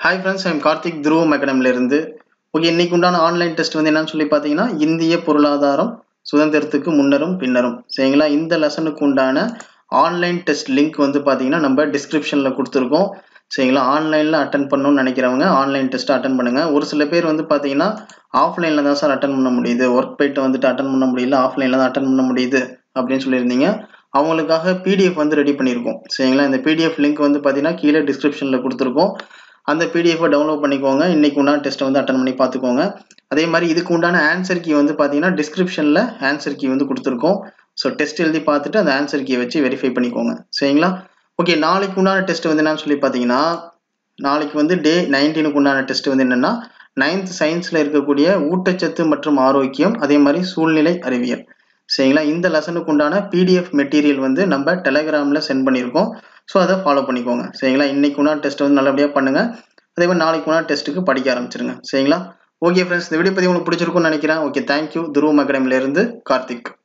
hi friends I'm Karthik துருவம் அகாடமிலேருந்து okay இன்னைக்கு உண்டான ஆன்லைன் டெஸ்ட் வந்து என்னன்னு சொல்லி பார்த்தீங்கன்னா இந்திய பொருளாதாரம் சுதந்திரத்துக்கு முன்னரும் பின்னரும் சரிங்களா இந்த லெசனுக்கு உண்டான ஆன்லைன் டெஸ்ட் லிங்க் வந்து பார்த்தீங்கன்னா நம்ம டிஸ்கிரிப்ஷனில் கொடுத்துருக்கோம் சரிங்களா ஆன்லைனில் அட்டன் பண்ணணும்னு நினைக்கிறவங்க ஆன்லைன் டெஸ்ட் அட்டன் பண்ணுங்கள் ஒரு சில பேர் வந்து பார்த்தீங்கன்னா ஆஃப்லைனில் தான் சார் அட்டன் பண்ண முடியுது ஒர்க் போயிட்டு வந்துட்டு அட்டன் பண்ண முடியல ஆஃப்லைனில் தான் அட்டன் பண்ண முடியுது அப்படின்னு சொல்லியிருந்தீங்க அவங்களுக்காக பிடிஎஃப் வந்து ரெடி பண்ணியிருக்கோம் சரிங்களா இந்த பிடிஎஃப் லிங்க் வந்து பார்த்தீங்கன்னா கீழே டிஸ்கிரிப்ஷனில் கொடுத்துருக்கோம் அந்த பிடிஎஃபை டவுன்லோட் பண்ணிக்கோங்க இன்னைக்கு உண்டான டெஸ்ட்டை வந்து அட்டன் பண்ணி பார்த்துக்கோங்க அதே மாதிரி இதுக்கு உண்டான ஆன்சர் கீ வந்து பார்த்தீங்கன்னா டிஸ்கிரிப்ஷனில் ஆன்சர் கீ வந்து கொடுத்துருக்கோம் ஸோ டெஸ்ட் எழுதி பார்த்துட்டு அந்த ஆன்சர் கீயை வச்சு வெரிஃபை பண்ணிக்கோங்க சரிங்களா ஓகே நாளைக்கு உண்டான டெஸ்ட் வந்து என்னன்னு சொல்லி பார்த்தீங்கன்னா நாளைக்கு வந்து டே நைன்டீனுக்கு உண்டான டெஸ்ட் வந்து என்னென்னா நைன்த் சயின்ஸில் இருக்கக்கூடிய ஊட்டச்சத்து மற்றும் ஆரோக்கியம் அதே மாதிரி சூழ்நிலை அறிவியல் சரிங்களா இந்த லெசனுக்கு உண்டான பிடிஎஃப் மெட்டீரியல் வந்து நம்ம டெலகிராமில் சென்ட் பண்ணியிருக்கோம் ஸோ அதை ஃபாலோ பண்ணிக்கோங்க சரிங்களா இன்னைக்கு உண்டான டெஸ்ட் வந்து நல்லபடியாக பண்ணுங்கள் அதே மாதிரி நாளைக்கு உண்டான டெஸ்ட்டுக்கு படிக்க ஆரம்பிச்சிருங்க சரிங்களா ஓகே ஃப்ரெண்ட்ஸ் இந்த வீடியோ பற்றி உங்களுக்கு பிடிச்சிருக்கும்னு நினைக்கிறேன் ஓகே தேங்க்யூ துருவம் அகாடமிலேருந்து கார்த்திக்